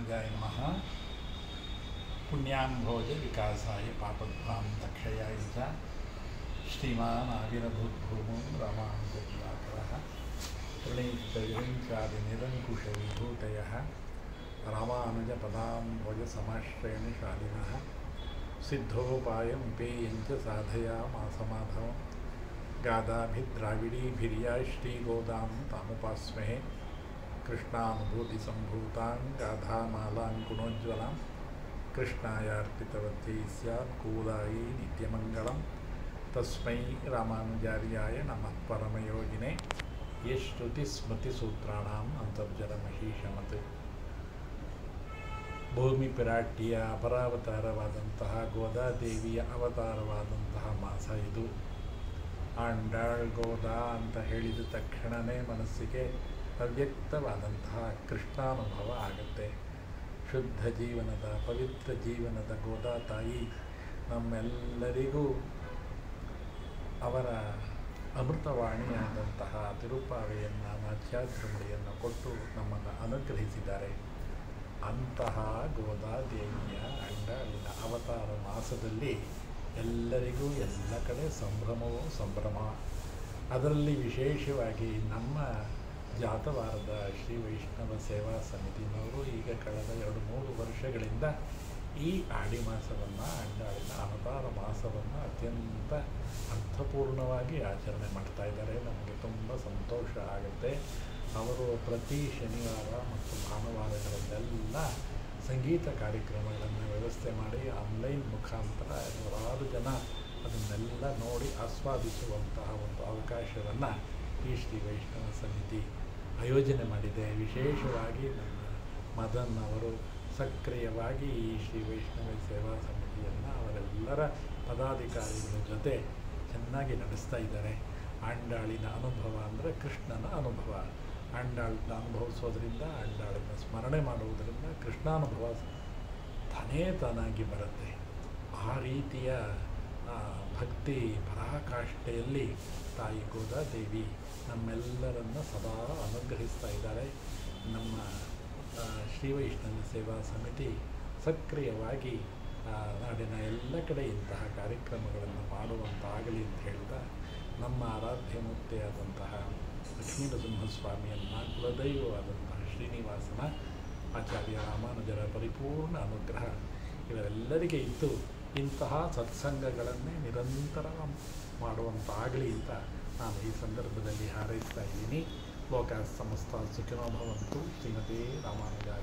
ರಾಮಾನುಜಾಯ ನಮಃ ಪುಣ್ಯಾಂಭೋಜ ವಿಕಾಸಾಯ ಪಾಪಧ್ವಾಂ ದಕ್ಷಯಾಯ ಚ ಶ್ರೀಮಾನ್ ಆವಿರಭೂದ್ಭೂಮೋ ರಾಮಾನುಜದಿವಾಕರः ಪ್ರಣೀತವಿರಿಂಚಾದಿ ನಿರಂಕುಶ ವಿಭೂತಯಃ ರಾಮಾನುಜಪದಾಂಭೋಜಸಮಾಶ್ರಯಣ ಶಾಲಿನಃ ಸಿದ್ಧೋಪಾಯಮುಪೇಯಂಚ ಸಾಧಯಾಮಾಸಮಾಧವಂ ಗಾದಾಭಿದ್ರಾವಿಡೀಭಿರ್ಯಾ ಶ್ರೀಗೋದಾಂ ತಾमुपास्महे कृष्णानुभूतिसम्भूतां गाधामालां गुणोज्ज्वलां कृष्णायार्पितवती स्यात् कूलायै नित्यमङ्गलं तस्मै रामानुजार्याय नमः परमयोगिने यश्रुतिस्मृतिसूत्राणाम् ಅಂತರ್ಜಲಮಹೀಶಮತ್ ಭೂಮಿ ಪಿರಾಟಿಯ ಅಪರಾವತಾರವಾದಂತಹ ಗೋದಾದೇವಿಯ ಅವತಾರವಾದಂತಹ ಮಾಸ ಇದು ಆಂಡಾಳ್ ಗೋದಾ ಅಂತ ಹೇಳಿದ ತಕ್ಷಣವೇ ಮನಸ್ಸಿಗೆ ಅವ್ಯಕ್ತವಾದಂತಹ ಕೃಷ್ಣಾನುಭವ ಆಗುತ್ತೆ ಶುದ್ಧ ಜೀವನದ ಪವಿತ್ರ ಜೀವನದ ಗೋದಾ ತಾಯಿ ನಮ್ಮೆಲ್ಲರಿಗೂ ಅವರ ಅಮೃತವಾಣಿಯಾದಂತಹ ತಿರುಪಾವೆಯನ್ನು ನಾಚ್ಯಾದ್ರಮುಡಿಯನ್ನು ಕೊಟ್ಟು ನಮ್ಮನ್ನು ಅನುಗ್ರಹಿಸಿದ್ದಾರೆ ಅಂತಹ ಗೋದಾದೇವಿಯ ಅಂಡಾಳಿನ ಅವತಾರ ಮಾಸದಲ್ಲಿ ಎಲ್ಲರಿಗೂ ಎಲ್ಲ ಕಡೆ ಸಂಭ್ರಮವೂ ಸಂಭ್ರಮ ಅದರಲ್ಲಿ ವಿಶೇಷವಾಗಿ ನಮ್ಮ ಜಾತವಾರದ ಶ್ರೀ ವೈಷ್ಣವ ಸೇವಾ ಸಮಿತಿನವರು ಈಗ ಕಳೆದ ಎರಡು ಮೂರು ವರ್ಷಗಳಿಂದ ಈ ಆಡಿ ಮಾಸವನ್ನು ಅಂಡಾಳಿನ ಅವತಾರ ಮಾಸವನ್ನು ಅತ್ಯಂತ ಅರ್ಥಪೂರ್ಣವಾಗಿ ಆಚರಣೆ ಮಾಡ್ತಾ ಇದ್ದಾರೆ ನಮಗೆ ತುಂಬ ಸಂತೋಷ ಆಗುತ್ತೆ ಅವರು ಪ್ರತಿ ಶನಿವಾರ ಮತ್ತು ಭಾನುವಾರಗಳಲ್ಲೆಲ್ಲ ಸಂಗೀತ ಕಾರ್ಯಕ್ರಮಗಳನ್ನು ವ್ಯವಸ್ಥೆ ಮಾಡಿ ಆನ್ಲೈನ್ ಮುಖಾಂತರ ನೂರಾರು ಜನ ಅದನ್ನೆಲ್ಲ ನೋಡಿ ಆಸ್ವಾದಿಸುವಂತಹ ಒಂದು ಅವಕಾಶವನ್ನು ಈ ಶ್ರೀ ವೈಷ್ಣವ ಸಮಿತಿ ಆಯೋಜನೆ ಮಾಡಿದೆ ವಿಶೇಷವಾಗಿ ನಮ್ಮ ಮದನ್ ಅವರು ಸಕ್ರಿಯವಾಗಿ ಈ ಶ್ರೀ ವೈಷ್ಣವ ಸೇವಾ ಸಮಿತಿಯನ್ನು ಅವರೆಲ್ಲರ ಪದಾಧಿಕಾರಿಗಳ ಜೊತೆ ಚೆನ್ನಾಗಿ ನಡೆಸ್ತಾ ಇದ್ದಾರೆ ಆಂಡಾಳಿನ ಅನುಭವ ಅಂದರೆ ಕೃಷ್ಣನ ಅನುಭವ ಆಂಡಾಳನ್ನ ಅನುಭವಿಸೋದ್ರಿಂದ ಆಂಡಾಳನ್ನ ಸ್ಮರಣೆ ಮಾಡುವುದರಿಂದ ಕೃಷ್ಣಾನುಭವ ತಾನೇ ತಾನಾಗಿ ಬರುತ್ತೆ ಆ ರೀತಿಯ ಭಕ್ತಿ ಪರಾಕಾಷ್ಠೆಯಲ್ಲಿ ತಾಯಿ ಗೋದಾದೇವಿ ನಮ್ಮೆಲ್ಲರನ್ನ ಸದಾ ಅನುಗ್ರಹಿಸ್ತಾ ಇದ್ದಾರೆ ನಮ್ಮ ಶ್ರೀ ವೈಷ್ಣವ ಸೇವಾ ಸಮಿತಿ ಸಕ್ರಿಯವಾಗಿ ನಾಡಿನ ಎಲ್ಲ ಕಡೆ ಇಂತಹ ಕಾರ್ಯಕ್ರಮಗಳನ್ನು ಮಾಡುವಂತಾಗಲಿ ಅಂತ ಹೇಳ್ತಾ ನಮ್ಮ ಆರಾಧ್ಯ ಮೂರ್ತಿಯಾದಂತಹ ಲಕ್ಷ್ಮೀ ನರಸಿಂಹಸ್ವಾಮಿಯನ್ನು ಕುಲದೈವವಾದಂತಹ ಶ್ರೀನಿವಾಸನ ಆಚಾರ್ಯ ರಾಮಾನುಜರ ಪರಿಪೂರ್ಣ ಅನುಗ್ರಹ ಇವರೆಲ್ಲರಿಗೆ ಇದ್ದು ಇಂತಹ ಸತ್ಸಂಗಗಳನ್ನೇ ನಿರಂತರ ಮಾಡುವಂತಾಗಲಿ ಅಂತ ನಾನು ಈ ಸಂದರ್ಭದಲ್ಲಿ ಹಾರೈಸ್ತಾ ಇದ್ದೀನಿ ಲೋಕ ಸಮಸ್ತ ಸುಖಿನೋ ಭವಂತು ಶ್ರೀಮತಿ ರಾಮಾನುಜಾಯ